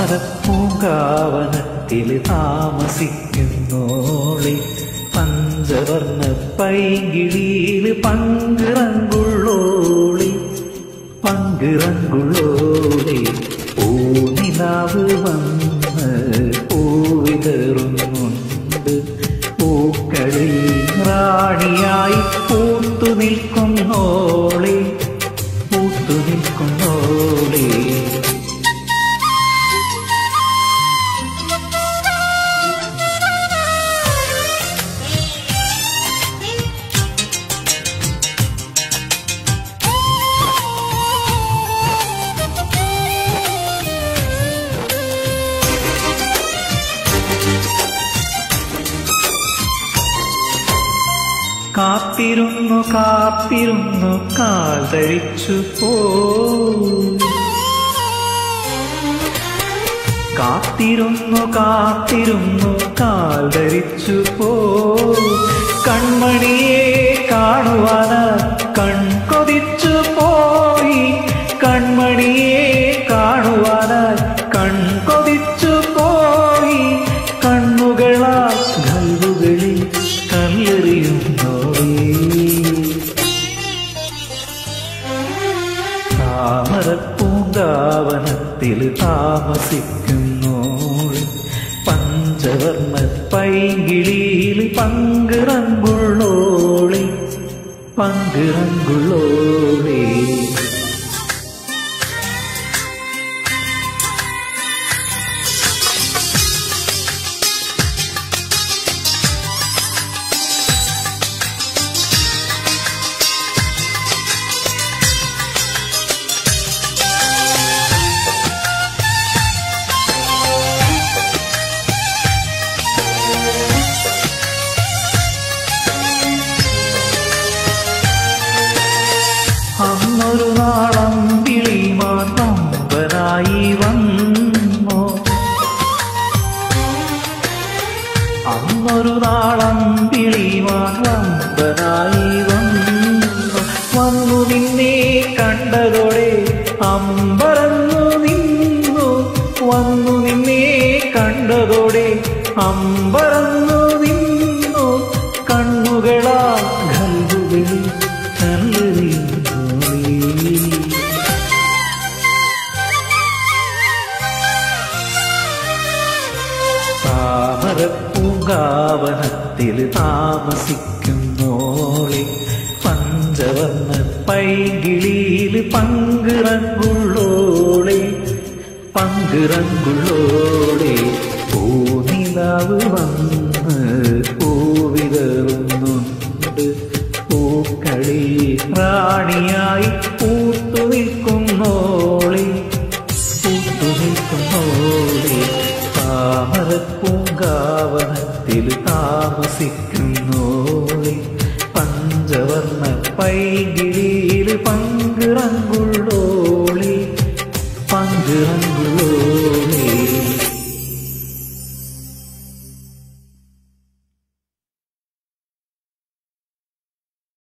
താമരപ്പൂങ്കാവനത്തിൽ താമസിക്കുന്നോളി പഞ്ചവർണ്ണ പൈകിളിയിൽ പങ്കിറങ്കുള്ളോളി പങ്കിറങ്കുള്ളോളി പൂനിലാവ് വന്ന് പൂവിതറുന്നുണ്ട് പൂക്കളിൽ റാണിയായി പൂത്തു നിൽക്കുന്നോളി പൂത്തു നിൽക്കുന്നോളി കാത്തിരുന്നു കാത്തിരുന്നു കാൽ ധരിച്ചു പോയി കാത്തിരുന്നു കാത്തിരുന്നു കാൽ ധരിച്ചു പോയി കൺമണിയെ കാണുവാന കൺകൊതിച്ചു പോയി കൺമണിയെ കാണുവാനായി കൺകൊതിച്ചു പോയി കണ്ണുകളാൽ കല്ലുകളിൽ കല്ലെറിയുന്നോളേ താമരപ്പൂങ്കാവനത്തിൽ താമസിക്കുന്നോളി പഞ്ചവർണ്ണ പൈകിളിയിൽ പങ്കിറങ്കുള്ളോളി പങ്കിറങ്കുള്ളോളി അന്നൊരു നാളം വിളിമാൻ നമ്പനായി വന്നു അന്നൊരു നാളം വിളിമാൻ വമ്പനായി വന്നു വന്നു നിന്നെ കണ്ടതോടെ അമ്പരന്നു നിന്നു വന്നു നിന്നെ കണ്ടതോടെ അമ്പരന്നു നിന്നു കണ്ണുകളാ കല്ലുകളിൽ കല്ലെറിയുന്നോളീ താമരപ്പൂങ്കാവനത്തിൽ താമസിക്കുന്നോളെ പഞ്ചവർണ്ണ പൈകിളിയിൽ പങ്കിറങ്ങുള്ളോളെ പങ്കിറങ്ങുള്ളോളെ പൂനിലാവ് വന്ന് പൂവിതറുന്നുണ്ട് പൂക്കളി റാണിയായി പൂത്തു നിൽക്കുന്നോളെ പൂത്തു നിൽക്കുന്നോളെ താമരപ്പൂങ്കാവനത്തിൽ താമസിക്കുന്നോളെ പഞ്ചവർണ്ണ പൈകിളി